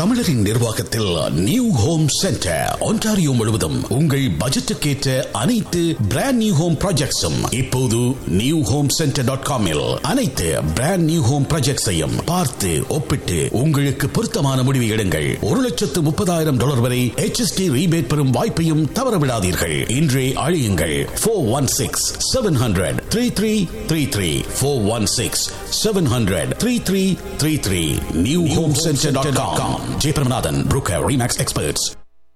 தமிழரின் நிர்வாகத்தில் new home centre Ontario முழுவதும் உங்கள் பட்ஜெட்டுக்கேற்ற அனைத்து பிராண்ட் நியூ ஹோம் ப்ராஜெக்ட்ஸும் இப்போது நியூ ஹோம் சென்டர் டாட் காமில் அனைத்து பிராண்ட் நியூ ஹோம் ப்ராஜெக்ட்ஸையும் பார்த்து ஒப்பிட்டு உங்களுக்கு பொருத்தமான முடிவு எடுங்கள் ஒரு லட்சத்து முப்பதாயிரம் டாலர் வரை HST ரீபேட் பெறும் வாய்ப்பையும் தவறவிடாதீர்கள் இன்றே அழியுங்கள் four one six seven hundred three three three three four one six seven hundred three three three three new home centre dot com Jayabramanathan broker Remax experts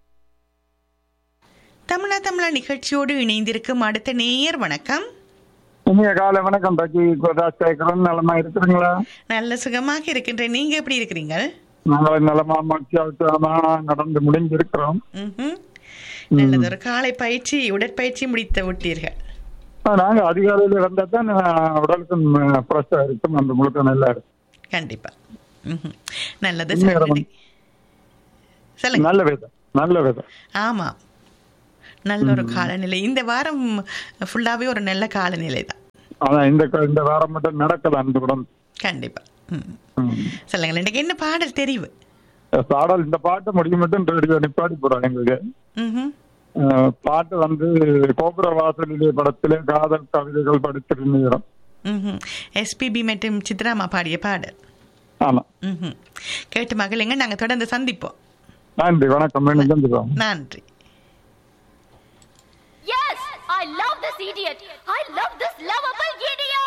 தமிழா தமிழா நிகழ்ச்சியோடு இணைந்திருக்கும் அடுத்த நேயர் வணக்கம் இனிய காலை வணக்கம் பஜி கோதாஸ் கேட்கிறோம் நலமா இருக்கிறீங்களா நல்ல சுகமாக இருக்கின்றேன் நீங்க எப்படி இருக்கிறீங்க நாங்களும் நலமா மகிழ்ச்சியாமா நடந்து முடிஞ்சிருக்கிறோம் ம்ஹும். நல்லது ஒரு காலை பயிற்சி உடற்பயிற்சி முடித்து விட்டீர்கள் ஆ, நாங்க அதிகாலையில இருந்தா தான் உடலுக்கும் ஃப்ரெஷ்ஷா இருக்கும் அந்த முழுக்க நல்லா இருக்கும் கண்டிப்பா ம்ஹும். நல்லது உண்மையா சரி. சொல்லுங்க நல்ல விதம் நல்ல விதம் ஆமா நல்ல ஒரு காலநிலை இந்த வாரம் ஃபுல்லாவே ஒரு நல்ல காலநிலை தான் ஆனா இந்த க- இந்த வாரம் மட்டும் நடக்கல அந்த உடம்பு கண்டிப்பா ம். ம். சொல்லுங்கள் எனக்கு என்ன பாடல் தெரிவு பாடல் இந்த பாட்டு முடிக்க மட்டும் ரேடியோ நிப்பாடி போறாங்க எங்களுக்கு ம்ஹும். அஹ், பாட்டு வந்து கோபுர வாசலிலே படத்திலே காதல் கவிதைகள் படித்திருந்தோம் ம்ஹும். எஸ்பிபி மற்றும் சித்ராமா பாடிய பாடல் ஆமா ம்ஹும். கேட்டு மகளுங்க நாங்க தொடர்ந்து சந்திப்போம் நன்றி வணக்கம் மீண்டும் சந்திப்போம் நன்றி Yes, I love this idiot. I love this lovable